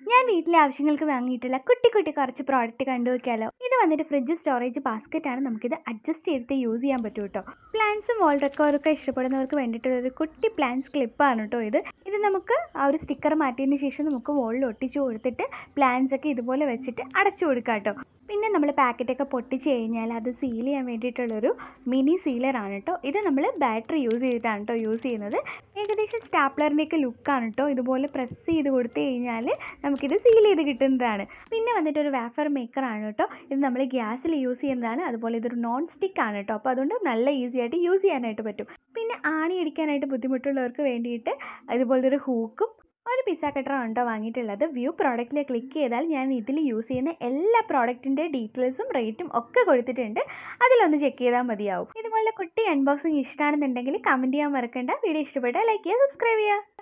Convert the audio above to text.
ഞാൻ വീട്ടിലെ ആവശ്യങ്ങൾക്ക് വാങ്ങിയിട്ടുള്ള കുട്ടി കുട്ടി കുറച്ച് പ്രോഡക്റ്റ് കണ്ടുവയ്ക്കാലോ ഇത് വന്നിട്ട് ഫ്രിഡ്ജ് സ്റ്റോറേജ് ബാസ്ക്കറ്റ് ആണ് നമുക്കിത് അഡ്ജസ്റ്റ് ചെയ്തിട്ട് യൂസ് ചെയ്യാൻ പറ്റും കേട്ടോ പ്ലാന്റ്സും വാൾ ഡെക്കോറൊക്കെ ഇഷ്ടപ്പെടുന്നവർക്ക് വേണ്ടിയിട്ടുള്ള ഒരു കുട്ടി പ്ലാന്റ്സ് ക്ലിപ്പാണ് കേട്ടോ ഇത് ഇത് നമുക്ക് ആ ഒരു സ്റ്റിക്കർ മാറ്റിയതിന് ശേഷം നമുക്ക് വോളിൽ ഒട്ടിച്ച് കൊടുത്തിട്ട് പ്ലാന്റ്സ് ഒക്കെ ഇതുപോലെ വെച്ചിട്ട് അടച്ചു കൊടുക്കാം കേട്ടോ പിന്നെ നമ്മൾ പാക്കറ്റൊക്കെ പൊട്ടിച്ച് കഴിഞ്ഞാൽ അത് സീൽ ചെയ്യാൻ വേണ്ടിയിട്ടുള്ളൊരു മിനി സീലറാണ് കേട്ടോ ഇത് നമ്മൾ ബാറ്ററി യൂസ് ചെയ്തിട്ടാണ് കേട്ടോ യൂസ് ചെയ്യുന്നത് ഏകദേശം സ്റ്റാപ്ലറിൻ്റെയൊക്കെ ലുക്കാണ് കേട്ടോ ഇതുപോലെ പ്രസ് ചെയ്ത് കൊടുത്തു കഴിഞ്ഞാൽ നമുക്കിത് സീൽ ചെയ്ത് കിട്ടുന്നതാണ് പിന്നെ വന്നിട്ട് ഒരു വാഫർ മേക്കറാണ് കേട്ടോ ഇത് നമ്മൾ ഗ്യാസിൽ യൂസ് ചെയ്യുന്നതാണ് അതുപോലെ ഇതൊരു നോൺ സ്റ്റിക്ക് ആണ് കേട്ടോ അപ്പോൾ അതുകൊണ്ട് നല്ല ഈസി ആയിട്ട് യൂസ് ചെയ്യാനായിട്ട് പറ്റും പിന്നെ ആണി അടിക്കാനായിട്ട് ബുദ്ധിമുട്ടുള്ളവർക്ക് വേണ്ടിയിട്ട് ഇതുപോലത്തെ ഒരു ഹൂക്കും ഒരു പിസ്സ കട്ടറാണ് കേട്ടോ വാങ്ങിയിട്ടുള്ളത് വ്യൂ പ്രോഡക്റ്റിൽ ക്ലിക്ക് ചെയ്താൽ ഞാൻ ഇതിൽ യൂസ് ചെയ്യുന്ന എല്ലാ പ്രോഡക്റ്റിൻ്റെ ഡീറ്റെയിൽസും റേറ്റും ഒക്കെ കൊടുത്തിട്ടുണ്ട് അതിലൊന്ന് ചെക്ക് ചെയ്താൽ മതിയാവും ഇതുപോലെ കുട്ടി അൺബോക്സിങ് ഇഷ്ടമാണെന്നുണ്ടെങ്കിൽ കമൻറ്റ് ചെയ്യാൻ മറക്കണ്ട വീഡിയോ ഇഷ്ടപ്പെട്ടാൽ ലൈക്ക് ചെയ്യുക സബ്സ്ക്രൈബ് ചെയ്യുക